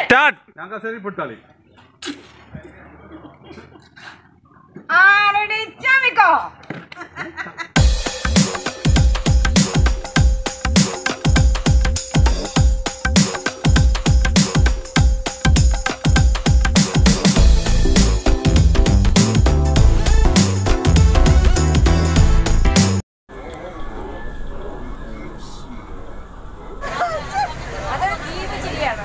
start ഞാൻ കസേരയിൽ പെട്ടാളി ആരുടെ ചമിക്കോ അതൊരു ദ്വീപ് ചിരിയാണ്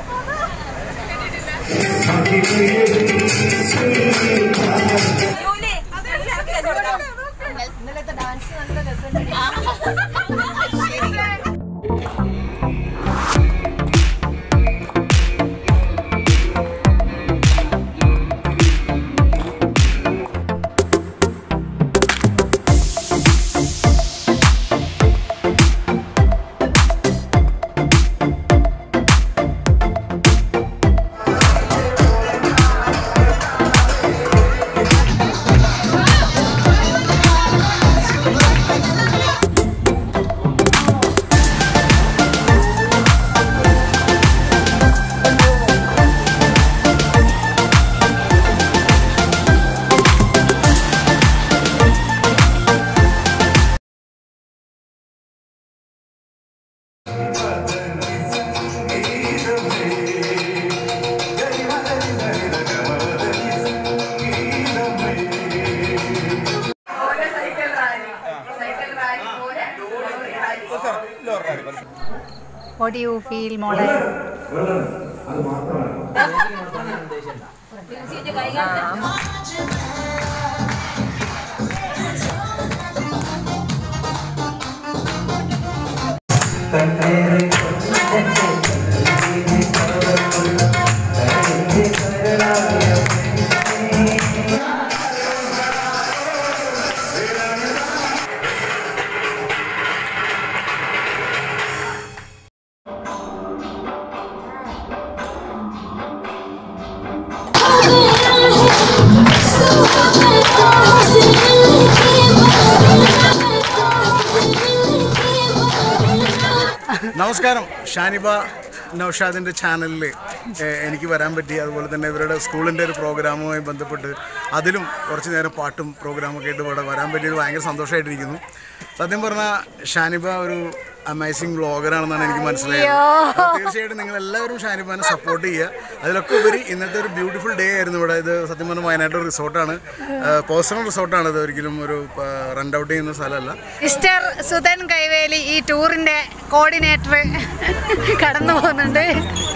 ജൂലി, ഇന്നലത്തെ ഡാൻസ് നല്ല രസമുണ്ട് What do you feel, മോളെ നമസ്കാരം ഷാനിബ നൗഷാദിൻ്റെ ചാനലിൽ എനിക്ക് വരാൻ പറ്റി അതുപോലെ തന്നെ ഇവരുടെ സ്കൂളിൻ്റെ ഒരു പ്രോഗ്രാമുമായി ബന്ധപ്പെട്ട് അതിലും കുറച്ച് നേരം പാട്ടും പ്രോഗ്രാമൊക്കെ ആയിട്ട് ഇവിടെ വരാൻ പറ്റിയത് ഭയങ്കര സന്തോഷമായിട്ടിരിക്കുന്നു സത്യം പറഞ്ഞാൽ ഷാനിബ ഒരു അമേസിങ് ബ്ലോഗറാണെന്നാണ് എനിക്ക് മനസ്സിലായത് അപ്പോൾ തീർച്ചയായിട്ടും നിങ്ങൾ എല്ലാവരും ഷാനിബാനെ സപ്പോർട്ട് ചെയ്യുക അതിലൊക്കെ ഉപരി ഇന്നത്തെ ഒരു ബ്യൂട്ടിഫുൾ ഡേ ആയിരുന്നു ഇവിടെ ഇത് സത്യം പറഞ്ഞാൽ വയനാട്ടിൽ ഒരു റിസോർട്ടാണ് പേഴ്സണൽ റിസോർട്ടാണ് ഇത് ഒരിക്കലും ഒരു റെൻ്റ് ഔട്ട് ചെയ്യുന്ന സ്ഥലമല്ല മിസ്റ്റർ സുധൻ കൈവേലി ഈ ടൂറിന്റെ കോർഡിനേറ്റർ കടന്നു പോകുന്നുണ്ട്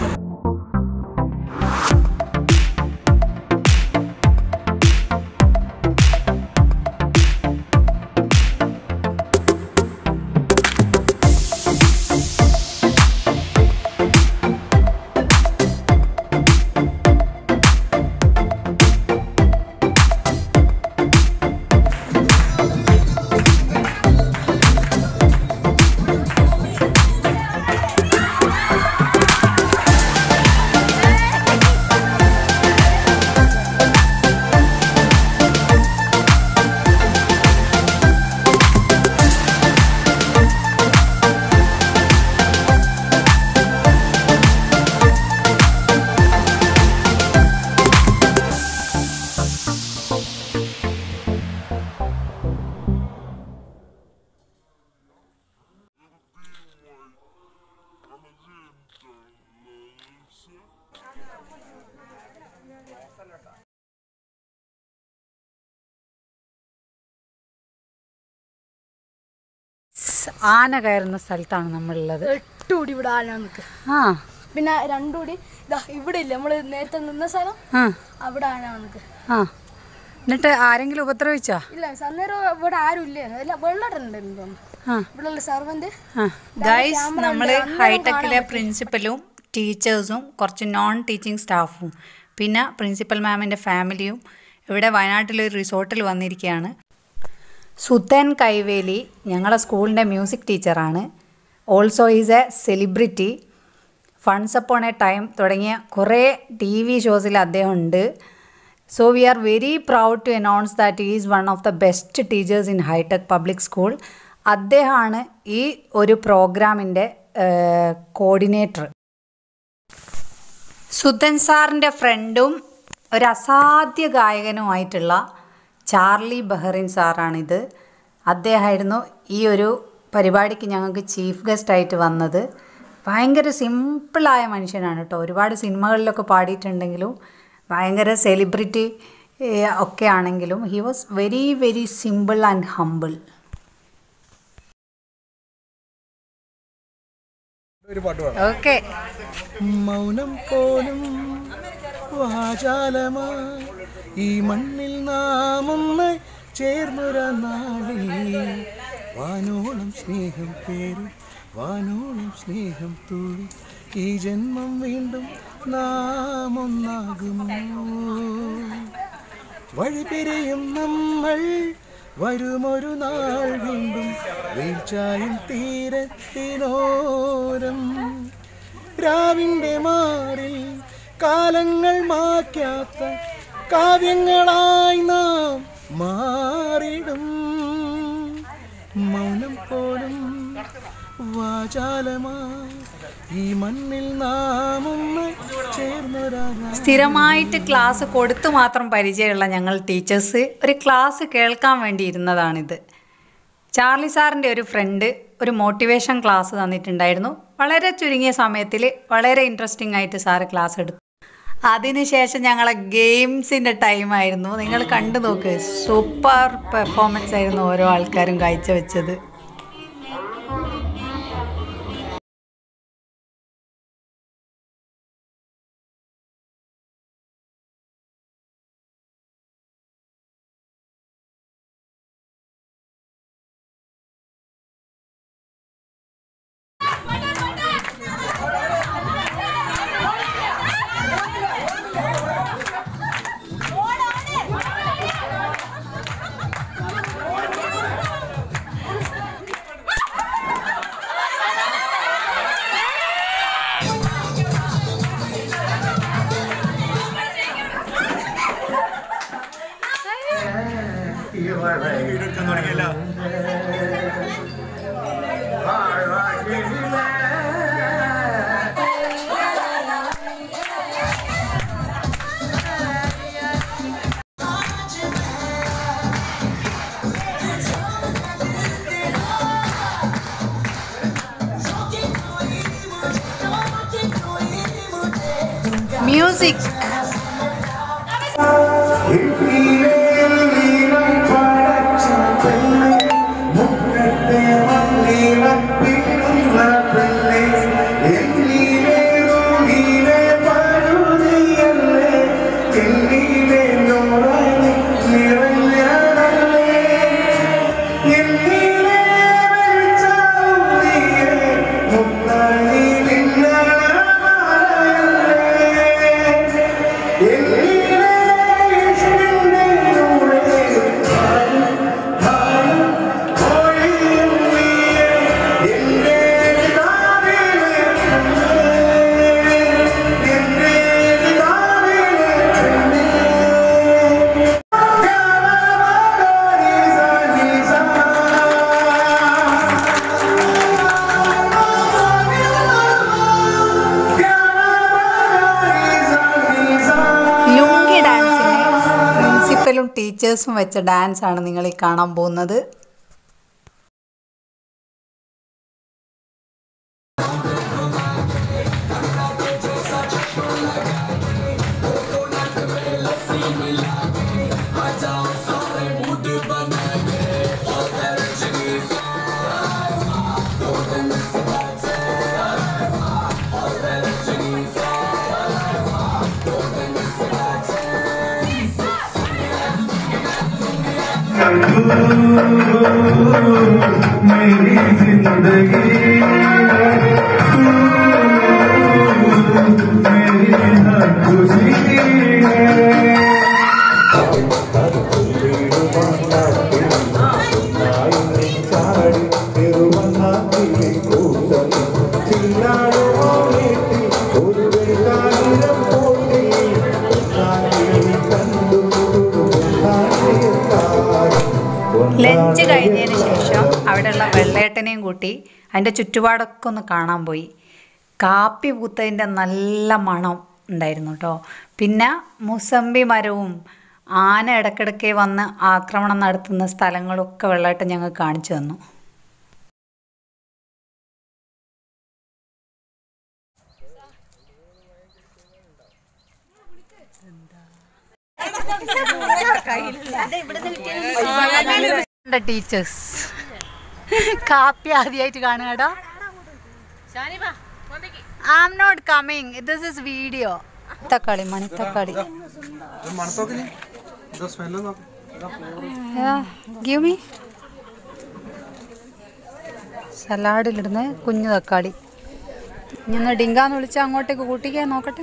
സ് ആന കയറുന്ന സ്ഥലത്താണ് നമ്മളുള്ളത് എട്ടുകൂടി ഇവിടെ ആന നിൽക്ക് ആ പിന്നെ രണ്ടുകൂടി ഇതാ ഇവിടെ ഇല്ല നമ്മള് നേരത്തെ നിന്ന സ്ഥലം ആ അവിടെ ആന നിൽക്ക് ആ എന്നിട്ട് ആരെങ്കിലും ഉപദ്രവിച്ചോ ഇല്ല അന്നേരം ഇവിടെ ആരും ഇല്ല അല്ല വെള്ളമുണ്ടെന്ന് തോന്നുന്നു ആ ഇവിടെയുള്ള സർവന്റ് ഗൈസ് നമ്മൾ ഹൈടെക്കിലെ പ്രിൻസിപ്പലും ടീച്ചേഴ്സും കുറച്ച് നോൺ ടീച്ചിങ് സ്റ്റാഫും പിന്നെ പ്രിൻസിപ്പൽ മാമിൻ്റെ ഫാമിലിയും ഇവിടെ വയനാട്ടിലൊരു റിസോർട്ടിൽ വന്നിരിക്കുകയാണ് സുധൻ കൈവേലി ഞങ്ങളുടെ സ്കൂളിൻ്റെ മ്യൂസിക് ടീച്ചറാണ് also is a celebrity once upon a time തുടങ്ങിയ കുറേ ടി വി ഷോസിൽ അദ്ദേഹം ഉണ്ട് so we are very proud to announce that is one of the best teachers in hitech public school അദ്ദേഹമാണ് ഈ ഒരു പ്രോഗ്രാമിൻ്റെ കോർഡിനേറ്റർ സുധൻ സാറിൻ്റെ ഫ്രണ്ടും ഒരു അസാധ്യ ഗായകനുമായിട്ടുള്ള ചാർലി ബഹറിൻ സാറാണിത് അദ്ദേഹമായിരുന്നു ഈ ഒരു പരിപാടിക്ക് ഞങ്ങൾക്ക് ചീഫ് ഗസ്റ്റായിട്ട് വന്നത് ഭയങ്കര സിമ്പിളായ മനുഷ്യനാണ് കേട്ടോ ഒരുപാട് സിനിമകളിലൊക്കെ പാടിയിട്ടുണ്ടെങ്കിലും ഭയങ്കര സെലിബ്രിറ്റി ഒക്കെ ആണെങ്കിലും he was very very simple and humble ഒരു പാട്ട് പാടാം ഓക്കെ മൗനം പോലും വാചാലമാ ഈ മണ്ണിൽ നാം ഒന്ന് ചേർന്നൊര നാളിൽ വാനോളം സ്നേഹം പേരും വാനോളം സ്നേഹം തൂവി ഈ ജന്മം വീണ്ടും നാം ഒന്നാകുമോ വഴിപിരിയും നമ്മൾ വരുമൊരു നാൾ വീണ്ടും വീഴ്ചായും തീരത്തിനോരം രാവിൻ്റെ മാറിൽ കാലങ്ങൾ മാറ്റാത്ത കാവ്യങ്ങളായി നാം മാറിടും മൗനം പോലും വാചാലമായി ഈ മണ്ണിൽ നാം ഒന്ന് ചേർന്നൊരാ സ്ഥിരമായിട്ട് ക്ലാസ് കൊടുത്തു മാത്രം പരിചയമുള്ള ഞങ്ങൾ ടീച്ചേഴ്സ് ഒരു ക്ലാസ് കേൾക്കാൻ വേണ്ടി ഇരുന്നതാണിത് ചാർലി സാറിൻ്റെ ഒരു ഫ്രണ്ട് ഒരു മോട്ടിവേഷൻ ക്ലാസ് തന്നിട്ടുണ്ടായിരുന്നു വളരെ ചുരുങ്ങിയ സമയത്തിൽ വളരെ ഇൻട്രസ്റ്റിംഗ് ആയിട്ട് സാറ് ക്ലാസ് എടുത്തു അതിനുശേഷം ഞങ്ങളെ ഗെയിംസിൻ്റെ ടൈമായിരുന്നു നിങ്ങൾ കണ്ടു നോക്ക് സൂപ്പർ പെർഫോമൻസ് ആയിരുന്നു ഓരോ ആൾക്കാരും കാഴ്ചവെച്ചത് മ്യൂസിക് ലുങ്കി ഡാൻസിന് പ്രിൻസിപ്പലും ടീച്ചേഴ്സും വെച്ച ഡാൻസാണ് നിങ്ങൾ ഈ കാണാൻ പോകുന്നത് मेरी जिंदगी मेरी हर खुशी है ലഞ്ച് കഴിഞ്ഞതിന് ശേഷം അവിടെയുള്ള വെള്ളേട്ടനെയും കൂട്ടി അതിൻ്റെ ചുറ്റുപാടൊക്കെ ഒന്ന് കാണാൻ പോയി കാപ്പി പൂത്തതിൻ്റെ നല്ല മണം ഉണ്ടായിരുന്നു കേട്ടോ പിന്നെ മുസമ്പി മരവും ആന ഇടയ്ക്കിടയ്ക്ക് വന്ന് ആക്രമണം നടത്തുന്ന സ്ഥലങ്ങളൊക്കെ വെള്ളമായിട്ട് ഞങ്ങൾ കാണിച്ചു തന്നു ടീച്ചേഴ്സ് കാപ്പി ആദ്യമായിട്ട് കാണുകടാ I am not coming this is video തക്കാളി മണി തക്കാളി ഗീവ് മീ സലാഡിലിടുന്ന കുഞ്ഞു തക്കാളി ഇനി ഒന്ന് ഡിങ്കാന്ന് വിളിച്ചാൽ അങ്ങോട്ടേക്ക് കൂട്ടിക്കാൻ നോക്കട്ടെ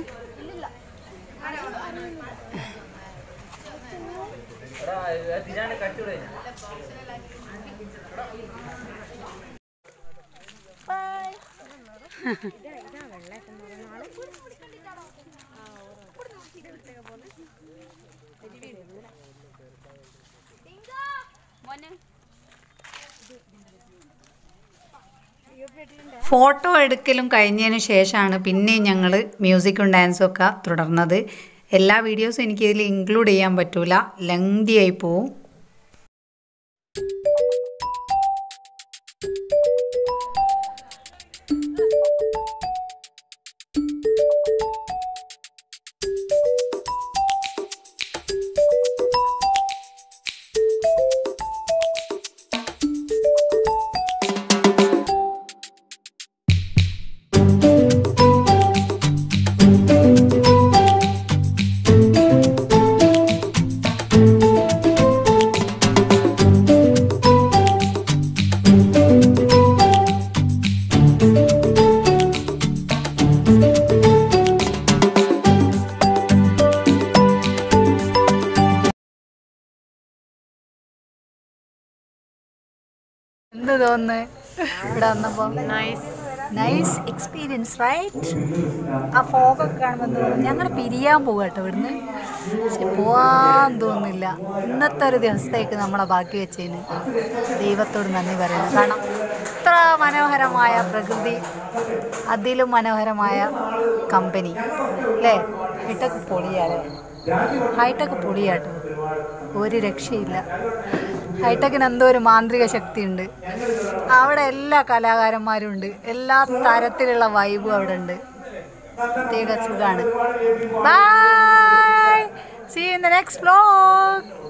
ഫോട്ടോ എടുക്കലും കഴിഞ്ഞതിന് ശേഷമാണ് പിന്നെയും ഞങ്ങൾ മ്യൂസിക്കും ഡാൻസും ഒക്കെ തുടർന്നത് എല്ലാ വീഡിയോസും എനിക്ക് ഇതിൽ ഇൻക്ലൂഡ് ചെയ്യാൻ പറ്റൂല ലെങ്തി ആയി പോവും എന്ത് തോന്നുന്നു ഇവിടെ വന്നപ്പോൾ നൈസ് നൈസ് എക്സ്പീരിയൻസ് റൈറ്റ് ആ ഫോഗൊക്കെ കാണുമ്പോൾ എന്ത് തോന്നുന്നു ഞങ്ങൾ പിരിയാൻ പോകുക കേട്ടോ ഇവിടുന്ന് പക്ഷെ പോവാൻ തോന്നുന്നില്ല ഇന്നത്തെ ഒരു ദിവസത്തേക്ക് നമ്മളെ ബാക്കി വെച്ചതിന് ദൈവത്തോട് നന്ദി പറയുന്നു കാരണം ഇത്ര മനോഹരമായ പ്രകൃതി അതിലും മനോഹരമായ കമ്പനി അല്ലേ ഹൈടെക് പൊളിയാലേ ഹൈടെക് പൊളിയാട്ടോ ഒരു രക്ഷയില്ല ഹൈടെക്കിന് എന്തോ ഒരു മാന്ത്രിക ശക്തിയുണ്ട് അവിടെ എല്ലാ കലാകാരന്മാരും ഉണ്ട് എല്ലാ തരത്തിലുള്ള വൈബും അവിടെ ഉണ്ട് പ്രത്യേക സുഖമാണ് bye see in the next vlog